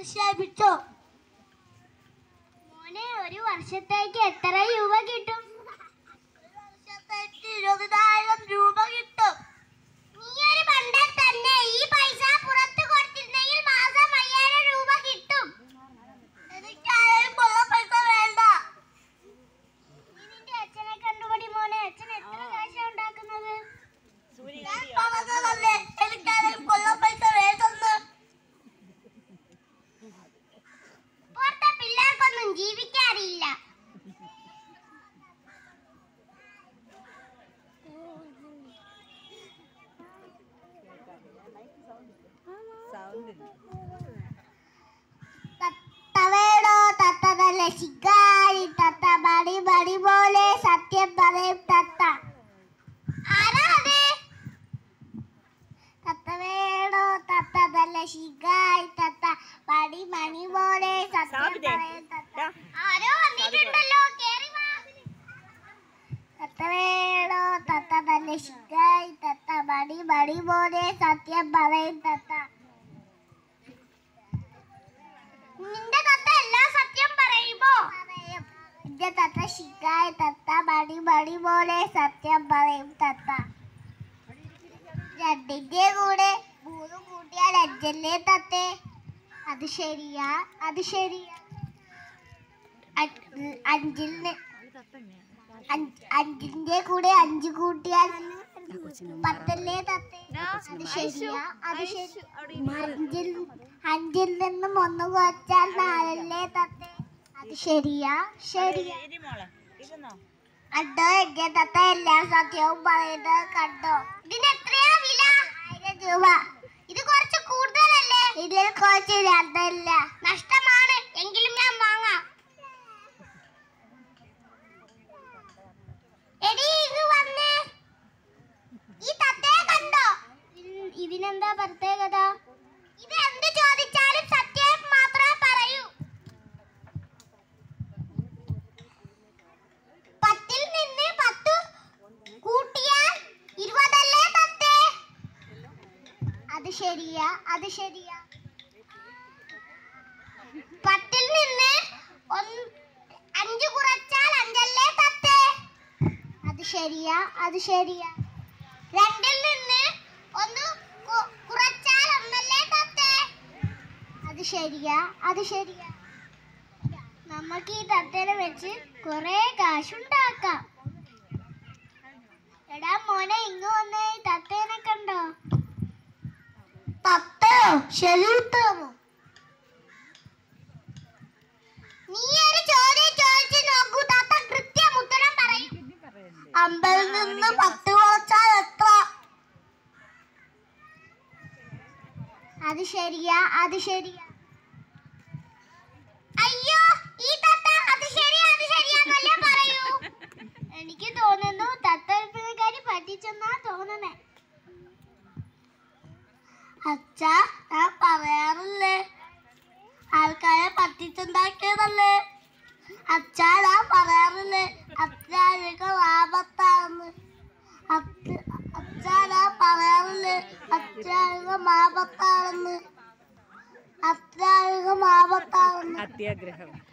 നിക്ഷേപിച്ചോ മോനെ ഒരു വർഷത്തേക്ക് എത്ര രൂപ കിട്ടും ഒരു വർഷത്തേക്ക് ഇരുപതിനായിരം രൂപ കിട്ടും നീ ഒരു പണ്ടൻ തന്നെ ഈ പൈസ പുറത്ത് കൊടുത്തിരുന്നെങ്കിൽ മാസം അയ്യായിരം രൂപ കിട്ടും എനിക്കാരെയും കൊള്ള പൈസ വേണ്ട നീ നിന്റെ അച്ഛനെ കണ്ടുപിടി മോനെ അച്ഛൻ എത്ര കാശാ ഉണ്ടാക്കുന്നത് ഞാൻ പറഞ്ഞതല്ലേ എനിക്കാരെയും കൊള്ള പൈസ വേണ്ടെന്ന് പുറത്തെ പിള്ളേർക്കൊന്നും ജീവിക്കാറില്ല തത്തവേടോ തത്ത നല്ല ശിക്കാരി തത്ത ബടി ബടി പോലെ സത്യം പറയും തത്ത ആരാ അത് തത്തവേടോ തത്ത നല്ല ശിക്കാരി തത്ത ബടി മണി പോലെ സത്യം സാബിതേ, പറയും തത്ത ദാ. ആരോ വന്നിട്ടുണ്ടല്ലോ കേറി വാ തത്തവേടോ തത്ത നല്ല ശിക്കാരി തത്ത ബടി ബടി പോലെ സത്യം പറയും തത്ത നിന്റെ തത്ത എല്ലാ സത്യം പറയുമോ പറയും നിന്റെ തത്ത ശിക്കായ തത്ത മടി മടി പോലെ സത്യം പറയും തത്ത രണ്ടിന്റെ കൂടെ മൂന്ന് കൂട്ടിയാൽ അഞ്ചല്ലേ തത്തേ അത് ശരിയാ അത് ശരിയാ അഞ്ച്- അഞ്ചിൽ നി- അഞ്ച്- അഞ്ചിന്റെ കൂടെ അഞ്ച് കൂട്ടിയാൽ പത്തല്ലേ തത്തേ അത് ശരിയാ അത് ശരി അഞ്ചിൽ അഞ്ചിൽ നിന്നും ഒന്ന് കുറച്ചാൽ നാലല്ലേ തത്തേ അത് ശരിയാ ശരിയാ ഇരി മോളെ ഇരുന്നോ കണ്ടോ എന്റെ തത്ത എല്ലാ സത്യവും പറയുന്നത് കണ്ടോ ഇതിന് എത്രയാ വില ആയിരം രൂപ ഇത് കുറച്ച് കൂടുതലല്ലേ ഇതിൽ കുറച്ച് രണ്ടല്ല നഷ്ടമാണ് എങ്കിലും ഞാൻ വാങ്ങാം എടി ഇത് വന്നേ ഈ തത്തയെ കണ്ടോ ഇതിനെന്താ പ്രത്യേകത ഇത് എന്ത് ചോദിച്ചാലും സത്യം മാത്രമേ പറയൂ പത്തിൽ നിന്ന് പത്ത് കൂട്ടിയാൽ ഇരുപതല്ലേ തത്തേ അത് ശരിയാ അത് ശരിയാ പത്തിൽ നിന്ന് ഒന്ന് അഞ്ച് കുറച്ചാൽ അഞ്ചല്ലേ തത്തേ അത് ശരിയാ അത് ശരിയാ രണ്ടിൽ നിന്ന് ഒന്ന് കു- കുറച്ചാൽ ഒന്നല്ലേ തത്തേ അത് ശരിയാ അത് ശരിയാ നമുക്ക് ഈ തത്തേനെ വെച്ച് കുറെ കാശുണ്ടാക്കാം എടാ മോനെ ഇങ്ങ് വന്നേ ഈ തത്തേനെ കണ്ടോ തത്തയോ ശരി ഉത്തരമോ നീ ഒരു ചോദ്യം ചോദിച്ചു നോക്കൂ തത്ത കൃത്യം ഉത്തരം പറയും അമ്പതിൽ നിന്ന് പത്ത് കുറച്ചാൽ എത്ര അത് ശരിയാ അത് ശരിയാ അയ്യോ ഈ തത്ത അത് ശരിയാ അത് ശരിയാന്നല്ലേ പറയൂ എനിക്ക് തോന്നുന്നു തത്ത വിൽപ്പനക്കാരി പറ്റിച്ചെന്നാ തോന്നുന്നേ അച്ഛാ ഞാൻ പറയാറില്ലേ ആൾക്കാരെ പറ്റിച്ചുണ്ടാക്കിയതല്ലേ അച്ഛാ ഞാൻ പറയാറില്ലേ അത്യാധികം ആപത്താണെന്ന് അച്ഛ- അച്ഛാ ഞാൻ പറയാറില്ലേ അത്യാധികം ആപത്താണെന്ന് അത്യാധികം ആപത്താണെന്ന് അത്യാഗ്രഹം